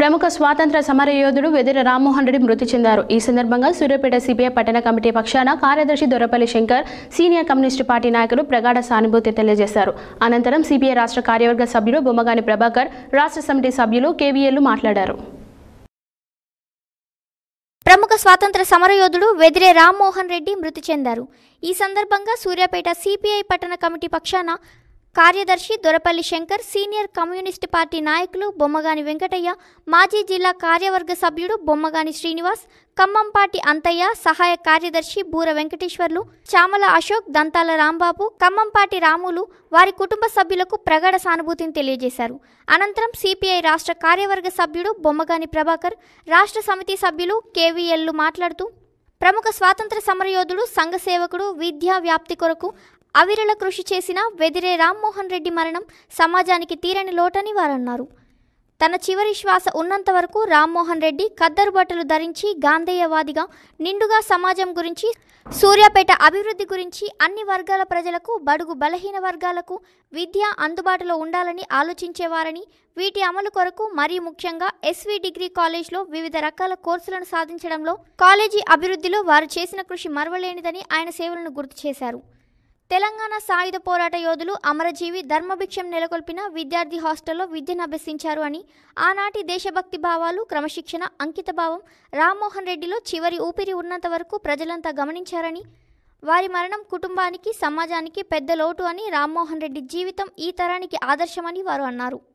ప్రముఖ స్వాతంత్ర సమరయోధుడు వెదిర రామ్మోహన్ రెడ్డి మృతి చెందారు ఈ సందర్భంగా సూర్యాపేట సిపిఐ పట్టణ కమిటీ పక్షాన కార్యదర్శి Dorapalli Shankar senior communist party నాయకులు ప్రగాఢ సానుభూతి తెలియజేశారు అనంతరం సిపిఐ రాష్ట్ర కార్యవర్గ సభ్యులు బొమ్మగాని ప్రభాకర్ రాష్ట్ర సమితి సభ్యులు కేవీఎల్లు మాట్లాడారు ప్రముఖ స్వాతంత్ర సమరయోధుడు వెదిరే రామ్మోహన్ రెడ్డి మృతి చెందారు ఈ సందర్భంగా సూర్యాపేట సిపిఐ పట్టణ కమిటీ పక్షాన కార్యదర్శి Dorapalli Shankar senior communist party నాయకులు బొమ్మగాని వెంకటయ్య మాజీ జిల్లా కార్యవర్గ సభ్యుడు బొమ్మగాని శ్రీనివాస్ ఖమ్మం పార్టీ అంతయ్య సహాయ కార్యదర్శి బూర వెంకటేశ్వర్లు చామల అశోక్ దంతాల రాంబాబు ఖమ్మం పార్టీ రాములు వారి కుటుంబ సభ్యులకు ప్రగాఢ సానుభూతిని తెలియజేశారు అనంతరం సిపిఐ రాష్ట్ర కార్యవర్గ సభ్యుడు బొమ్మగాని ప్రభాకర్ రాష్ట్ర సమితి సభ్యులు కేవీఎల్లు మాట్లాడుతూ ప్రముఖ స్వాతంత్ర సమరయోధుడు సంఘ సేవకుడు విద్యా వ్యాప్తి కొరకు అవిరళ కృషి చేసిన వెదిరే రామ్మోహన్ రెడ్డి మరణం సమాజానికి తీరని లోటని వారన్నారు తన చివరి శ్వాస ఉన్నంత వరకు రామ్మోహన్ రెడ్డి ఖద్దరు బట్టలు ధరించి గాంధేయవాదిగా నిండుగా సమాజం గురించి సూర్యాపేట అభివృద్ధి గురించి అన్ని వర్గాల ప్రజలకు బడుగు బలహీన వర్గాలకు విద్య అందుబాటులో ఉండాలని ఆలోచించేవారని వీటి అమలు కొరకు మరీ ముఖ్యంగా ఎస్వి డిగ్రీ కాలేజ్లో వివిధ రకాల కోర్సులను సాధించడంలో కాలేజీ అభివృద్ధిలో వారు చేసిన కృషి మరవలేనిదని ఆయన సేవలను గుర్తు చేశారు తెలంగాణ సాయుధ పోరాట యోధులు అమరజీవి ధర్మభిక్షం నెలకొల్పిన విద్యార్థి హాస్టల్లో విద్యను అభ్యసించారు అని ఆనాటి దేశభక్తి భావాలు క్రమశిక్షణ అంకితభావం రామ్మోహన్ రెడ్డిలో చివరి ఊపిరి ఉన్నంత వరకు ప్రజలంతా గమనించారని వారి మరణం కుటుంబానికి సమాజానికి పెద్ద లోటు అని రామ్మోహన్ రెడ్డి జీవితం ఈ తరానికి ఆదర్శమని వారు అన్నారు